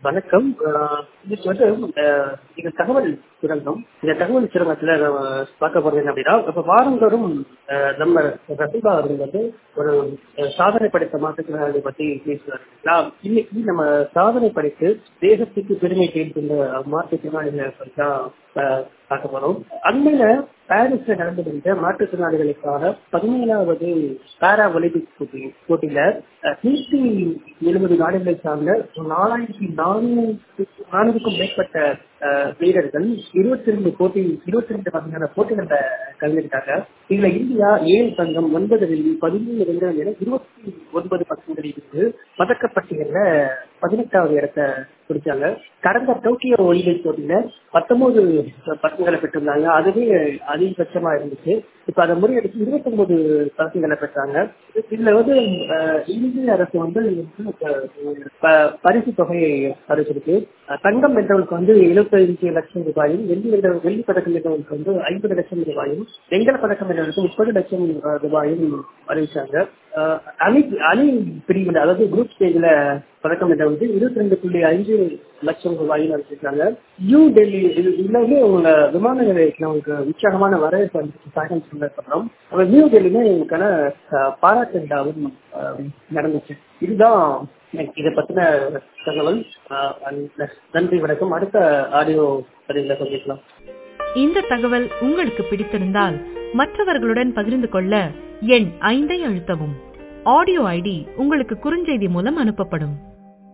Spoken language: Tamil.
வணக்கம் ஆஹ் இன்னைக்கு வந்து ஆஹ் இது தகவல் சுரங்கம் இந்த தகவல் சுரங்கத்துல நம்ம பார்க்க போறது என்ன அப்படின்னா இப்ப வாரந்தோறும் ஆஹ் நம்ம ரசிகா அவர்கள் வந்து ஒரு ஆஹ் சாதனை படைத்த மாற்றுத்திறனாளி பத்தி பேசுவார் இன்னைக்கு நம்ம சாதனை படைத்து தேசத்துக்கு பெருமை சேர்த்துள்ள மாற்றுத்திறனாளிகளை பற்றி தான் ஆஹ் பார்க்க போறோம் அண்மையில பாரிஸ்ல நடந்து முடிந்த மாற்றுத்திறனாளிகளுக்கான பதினேழாவது பாரா ஒலிம்பிக் போட்டி போட்டியில நூற்றி எழுபது நாடுகளை சார்ந்த நாலாயிரத்தி நானூறு நானூறுக்கும் மேற்பட்ட அஹ், வீரர்கள் இருபத்தி ரெண்டு போட்டி இருபத்தி ரெண்டு வகையான போட்டிகள்ல கலந்துக்கிட்டாங்க இதுல இந்தியா ஏழு தங்கம் ஒன்பது வெள்ளி பதிமூணு வெங்கலம் என இருபத்தி ஒன்பது பதக்கங்களில் இருந்து பதக்கப்பட்டியல்ல பதினெட்டாவது இடத்தை பிடிச்சாங்க கடந்த டோக்கியோ ஒலிம்பிக் போட்டியில பத்தொன்பது பதக்கங்களை பெற்றிருந்தாங்க அதுவே அதிகபட்சமா இருந்துச்சு இப்ப அதை முறியடிச்சு இருபத்தி ஒன்பது பதக்கங்களை பெற்றாங்க இதுல வந்து அஹ், இந்திய அரசு வந்து ப- பரிசு தொகையை அறிவிச்சிருக்கு அஹ், தங்கம் வென்றவங்களுக்கு வந்து எழுபத்தஞ்சு லட்சம் ரூபாயும் வெள்ளி வென்ற வெள்ளி பதக்கம் வென்றவங்களுக்கு வந்து ஐம்பது லட்சம் ரூபாயும் வெங்கல பதக்கம் வென்றவங்களுக்கு முப்பது லட்சம் அஹ், ரூபாயும் அறிவிச்சாங்க அஹ், அணி அணி பிரிவில் அதாவது குரூப் ஸ்டேஜ்ல பதக்கம் வென்றவங்களுக்கு இருபத்தி ரெண்டு புள்ளி ஐந்து லட்சம் ரூபாயும் அறிவிச்சிருக்காங்க நியூ டெல்லி இது எல்லாமே உங்க விமான நிலையத்துல உங்களுக்கு உற்சாகமான வரவேற்பு அளித்து சாயம் சொல்லப்படும் அப்ப நியூ டெல்லியில எங்களுக்கான அஹ், பாராட்டு விழாவும் அஹ், நடந்துச்சு இதுதான் எனக்கு இதை பத்தின தகவல் அஹ், நன்றி வணக்கம் அடுத்த ஆடியோ பதிவில் சந்திக்கலாம் இந்த தகவல் உங்களுக்கு பிடித்திருந்தால் மற்றவர்களுடன் பகிர்ந்து கொள்ள எண் ஐந்தை அழுத்தவும் ஆடியோ ஐடி உங்களுக்கு குறுஞ்செய்தி மூலம் அனுப்பப்படும்